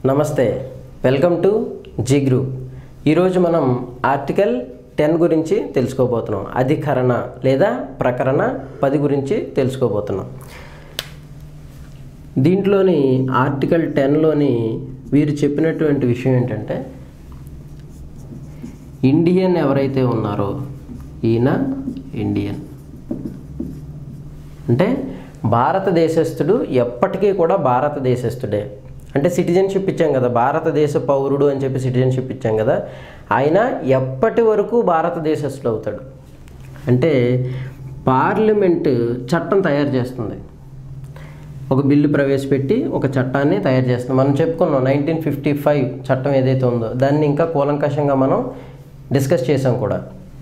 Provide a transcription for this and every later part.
నమస్తే welcome to G group ఈరోజు మనం ఆర్టికల్ టెన్ గురించి తెలుసుకోబోతున్నాం అధికరణ లేదా ప్రకరణ పది గురించి తెలుసుకోబోతున్నాం దీంట్లోని ఆర్టికల్ టెన్లోని వీరు చెప్పినటువంటి విషయం ఏంటంటే ఇండియన్ ఎవరైతే ఉన్నారో ఈయన ఇండియన్ అంటే భారతదేశస్థుడు ఎప్పటికీ కూడా భారతదేశస్థుడే అంటే సిటిజన్షిప్ ఇచ్చాం కదా భారతదేశ పౌరుడు అని చెప్పి సిటిజన్షిప్ ఇచ్చాం కదా ఆయన ఎప్పటి వరకు భారతదేశస్థుడు అవుతాడు అంటే పార్లమెంట్ చట్టం తయారు చేస్తుంది ఒక బిల్లు ప్రవేశపెట్టి ఒక చట్టాన్ని తయారు చేస్తుంది మనం చెప్పుకున్నాం నైన్టీన్ ఫిఫ్టీ ఫైవ్ చట్టం ఏదైతే ఉందో దాన్ని ఇంకా కూలంకషంగా మనం డిస్కస్ చేసాం కూడా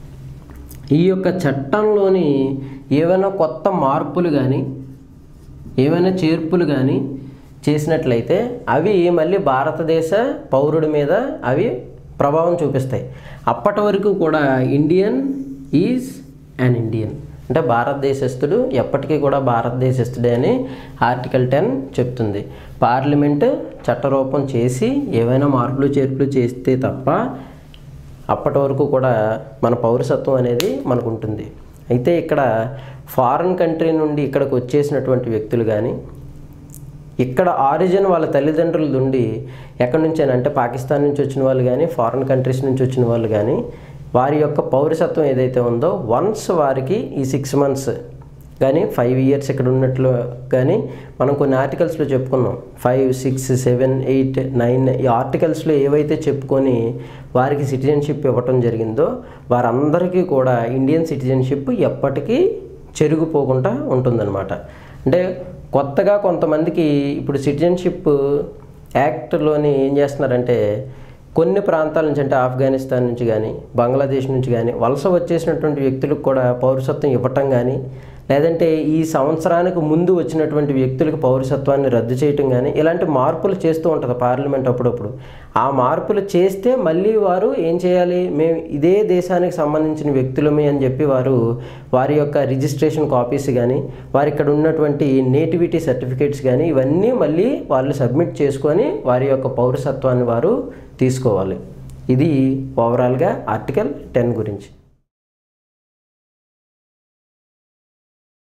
ఈ యొక్క చట్టంలోని ఏవైనా కొత్త మార్పులు కానీ ఏమైనా చేర్పులు కానీ చేసినట్లయితే అవి మళ్ళీ భారతదేశ పౌరుడి మీద అవి ప్రభావం చూపిస్తాయి అప్పటి వరకు కూడా ఇండియన్ ఈజ్ అన్ ఇండియన్ అంటే భారతదేశస్థుడు ఎప్పటికీ కూడా భారతదేశస్థుడే అని ఆర్టికల్ టెన్ చెప్తుంది పార్లమెంటు చట్టరూపం చేసి ఏవైనా మార్పులు చేర్పులు చేస్తే తప్ప అప్పటి వరకు కూడా మన పౌరసత్వం అనేది మనకు ఉంటుంది అయితే ఇక్కడ ఫారిన్ కంట్రీ నుండి ఇక్కడికి వచ్చేసినటువంటి వ్యక్తులు కానీ ఇక్కడ ఆరిజిన్ వాళ్ళ తల్లిదండ్రుల నుండి ఎక్కడి నుంచైనా అంటే పాకిస్తాన్ నుంచి వచ్చిన వాళ్ళు కానీ ఫారిన్ కంట్రీస్ నుంచి వచ్చిన వాళ్ళు కానీ వారి యొక్క పౌరసత్వం ఏదైతే ఉందో వన్స్ వారికి ఈ సిక్స్ మంత్స్ కానీ ఫైవ్ ఇయర్స్ ఇక్కడ ఉన్నట్లు కానీ మనం కొన్ని ఆర్టికల్స్లో చెప్పుకున్నాం five six seven eight nine ఈ ఆర్టికల్స్లో ఏవైతే చెప్పుకొని వారికి సిటిజన్షిప్ ఇవ్వటం జరిగిందో వారందరికీ కూడా ఇండియన్ సిటిజన్షిప్ ఎప్పటికీ చెరిగిపోకుండా ఉంటుందన్నమాట అంటే కొత్తగా కొంతమందికి ఇప్పుడు సిటిజన్షిప్ యాక్ట్లోని ఏం చేస్తున్నారంటే కొన్ని ప్రాంతాల నుంచి అంటే ఆఫ్ఘనిస్తాన్ నుంచి కానీ బంగ్లాదేశ్ నుంచి కానీ వలస వచ్చేసినటువంటి వ్యక్తులకు కూడా పౌరసత్వం ఇవ్వటం కానీ లేదంటే ఈ సంవత్సరానికి ముందు వచ్చినటువంటి వ్యక్తులకు పౌరసత్వాన్ని రద్దు చేయటం కానీ ఇలాంటి మార్పులు చేస్తూ ఉంటుంది పార్లమెంట్ అప్పుడప్పుడు ఆ మార్పులు చేస్తే మళ్ళీ వారు ఏం చేయాలి మేము ఇదే దేశానికి సంబంధించిన వ్యక్తులమే అని చెప్పి వారు వారి యొక్క రిజిస్ట్రేషన్ కాపీస్ కానీ వారి ఇక్కడ ఉన్నటువంటి నేటివిటీ సర్టిఫికేట్స్ కానీ ఇవన్నీ మళ్ళీ వాళ్ళు సబ్మిట్ చేసుకొని వారి యొక్క పౌరసత్వాన్ని వారు తీసుకోవాలి ఇది ఓవరాల్గా ఆర్టికల్ టెన్ గురించి